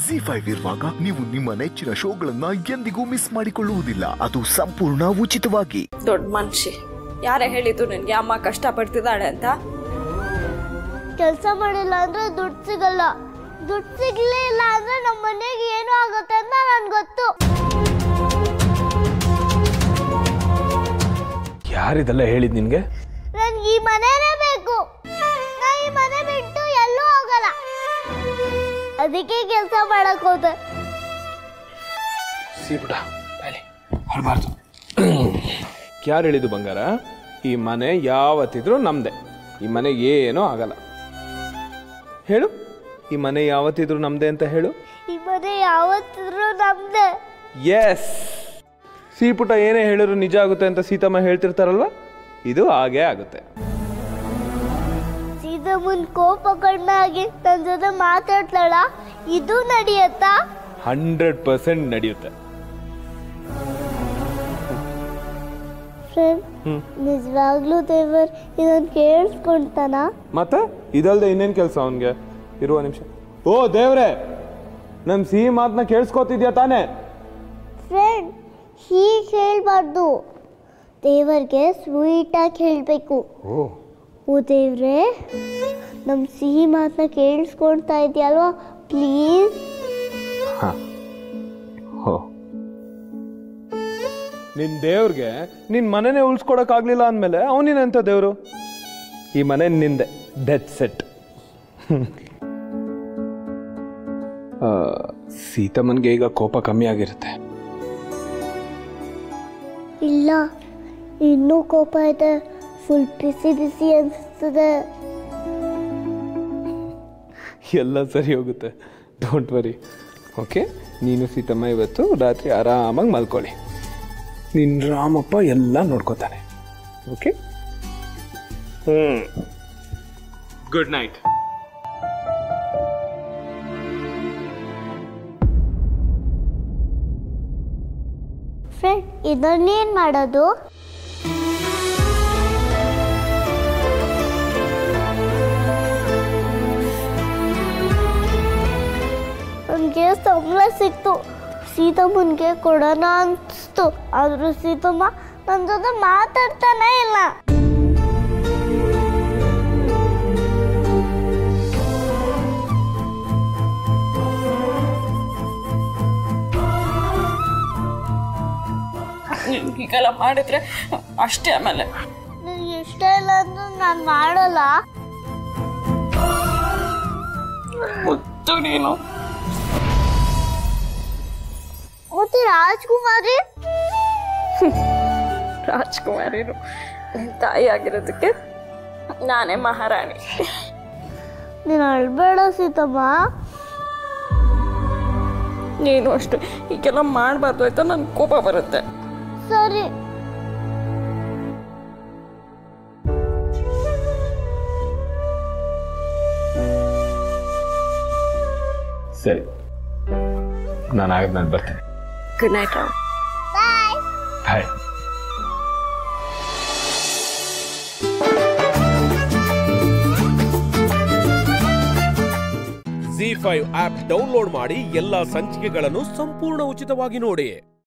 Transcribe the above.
G five ಇರುವಾಗ ನೀವು ನಿಮ್ಮ ನೆಚ್ಚಿನ ಶೋಗಳನ್ನ ಎಂದಿಗೂ ಮಿಸ್ ಮಾಡಿಕೊಳ್ಳುವುದಿಲ್ಲ ಅದು ಸಂಪೂರ್ಣ ಉಚಿತವಾಗಿ ದೊಡ್ಡ ಮನುಷ್ಯ ಯಾರೇ ಹೇಳಿದ್ದು ನಿನ್ಗೆ ಅಮ್ಮ ಕಷ್ಟಪಡ್ತಿದ್ದಾಳೆ ಅಂತ ಕೆಲಸ ಮಾಡಿಲ್ಲ ಅಂದ್ರೆ ದುಡ್ಡು ಸಿಗಲ್ಲ ದುಡ್ಡು ಸಿಗ್ಲಿಲ್ಲ ಅಂದ್ರೆ ನಮ್ಮ ಮನೆಗೆ ಏನು ಆಗುತ್ತೆ ಅಂತ ನನ್ಗೆ ಗೊತ್ತು ಯಾರಿದೆಲ್ಲ ಹೇಳಿದ್ ನಿನ್ಗೆ ನನ್ಗೆ ಈ ಮನೆನೇ ಬೇಕು ನಾ ಈ ಮನೆ ಬಿಟ್ಟು ಎಲ್ಲೂ ಹೋಗಲ್ಲ ಅದಕ್ಕೆ ಕೆಲಸ ಮಾಡಕ್ ಹೋದೆ ಸೀಪುಟ ಹರಬಾರ್ದು ಯಾರು ಹೇಳಿದ್ದು ಬಂಗಾರ ಈ ಮನೆ ಯಾವತ್ತಿದ್ರೂ ನಮ್ದೆ ಈ ಮನೆ ಏನೂ ಆಗಲ್ಲ ಹೇಳು ಈ ಮನೆ ಯಾವತ್ತಿದ್ರೂ ನಮ್ದೆ ಅಂತ ಹೇಳು ಈ ಮನೆ ಯಾವತ್ತಿದ್ರು ನಮ್ದೆ ಎಸ್ ಸೀಪುಟ ಏನೇ ಹೇಳಿದ್ರು ನಿಜ ಆಗುತ್ತೆ ಅಂತ ಸೀತಮ್ಮ ಹೇಳ್ತಿರ್ತಾರಲ್ವ ಇದು ಹಾಗೇ ಆಗುತ್ತೆ ಸೀದಾ ಮುಂದ್ ಕೋಪ ಕಡಿಮೆ ಆಗಿ ನನ್ನ ಜೊತೆ ಮಾತಾಡ್ತಾಳ ಇದು ನಡೆಯತ್ತಾ ಹಂಡ್ರೆಡ್ ಪರ್ಸೆಂಟ್ ನಡೆಯುತ್ತೆ ಫ್ರೆಂಡ್ ಹ್ಮ್. ನಿಜವಾಗ್ಲೂ ದೇವರ್ ಇದನ್ನ ಕೇಳಿಸ್ಕೊಂತಾನ ಮತ್ತೆ ಇದಲ್ದೆ ಇನ್ನೇನು ಕೆಲಸ ಅವನಿಗೆ ಇರುವ ನಿಮಿಷ ಓ ದೇವ್ರೆ ನನ್ನ ಸಿಹಿ ಮಾತನ್ನ ಕೇಳಿಸ್ಕೊತಿದ್ಯಾ ತಾನೇ ಫ್ರೆಂಡ್ ಹೀಗೆ ಹೇಳ್ಬಾರ್ದು ದೇವರ್ಗೆ ಸ್ವೀಟಾಗಿ ಹೇಳಬೇಕು ಓ ಓ ದೇವ್ರೆ ನಮ್ಮ ಸಿಹಿ ಮಾತನ್ನ ಕೇಳಿಸ್ಕೊಳ್ತಾ ಇದೆಯಲ್ವಾ ಪ್ಲೀಸ್ ಹಾ ಹೋ ನಿನ್ ದೇವ್ರಿಗೆ ನಿನ್ ಮನೆನೇ ಉಳಿಸ್ಕೊಡಕ್ಕಾಗ್ಲಿಲ್ಲ ಅಂದಮೇಲೆ ಅವನಿನಂತ ದೇವ್ರು ಈ ಮನೆ ನಿಂದೆ ಡೆತ್ ಸೆಟ್ ಸೀತಮ್ಮನ್ಗೆ ಈಗ ಕೋಪ ಕಮ್ಮಿ ಆಗಿರುತ್ತೆ ಇಲ್ಲ ಇನ್ನೂ ಕೋಪ ಇದೆ ಫುಲ್ ಬಿಸಿ ಬಿಸಿ ಅನಿಸ್ತದೆ ಎಲ್ಲ ಸರಿ ಹೋಗುತ್ತೆ ಡೋಂಟ್ ವರಿ ಓಕೆ ನೀನು ಸೀತಮ್ಮ ಇವತ್ತು ರಾತ್ರಿ ಆರಾಮಾಗಿ ಮಲ್ಕೊಳ್ಳಿ ನಿನ್ನ ರಾಮಪ್ಪ ಎಲ್ಲ ನೋಡ್ಕೋತಾನೆ ಓಕೆ ಹ್ಞೂ ಗುಡ್ ನೈಟ್ ಫ್ರೆಂಡ್ ಇದನ್ನೇನು ಮಾಡೋದು ನನಗೆ ಸಂಬಳ ಸಿಕ್ತು ಸೀತಮ್ಮನಿಗೆ ಕೊಡೋಣ ಅನಿಸ್ತು ಆದರೂ ಸೀತಮ್ಮ ನನ್ನ ಜೊತೆ ಮಾತಾಡ್ತಾನೇ ಇಲ್ಲ ಹೀಗೆಲ್ಲ ಮಾಡಿದ್ರೆ ಅಷ್ಟೇ ಆಮೇಲೆ ನನಗೆ ಇಷ್ಟ ಇಲ್ಲ ಅಂದ್ರೆ ನಾನು ಮಾಡಲ್ಲ ಮುದ್ದು ನೀನು ಮತ್ತೆ ರಾಜ್ಕುಮಾರಿ ರಾಜ್ಕುಮಾರಿನು ನಿನ್ ತಾಯಿ ಆಗಿರೋದಕ್ಕೆ ನಾನೇ ಮಹಾರಾಣಿ ನೀನು ಅಳ್ಬೇಡ ಸೀತಮ್ಮ ನೀನು ಅಷ್ಟೇ ಹೀಗೆಲ್ಲ ಮಾಡಬಾರ್ದು ಆಯ್ತಾ ನನ್ ಕೋಪ ಬರುತ್ತೆ ಸರಿ ಸರಿ ನಾನು ಆಗದ್ ನಾನು ಬರ್ತೇನೆ good night Rao bye bye Zee five app download ಮಾಡಿ ಎಲ್ಲಾ ಸಂಚಿಕೆಗಳನ್ನು ಸಂಪೂರ್ಣ ಉಚಿತವಾಗಿ ನೋಡಿ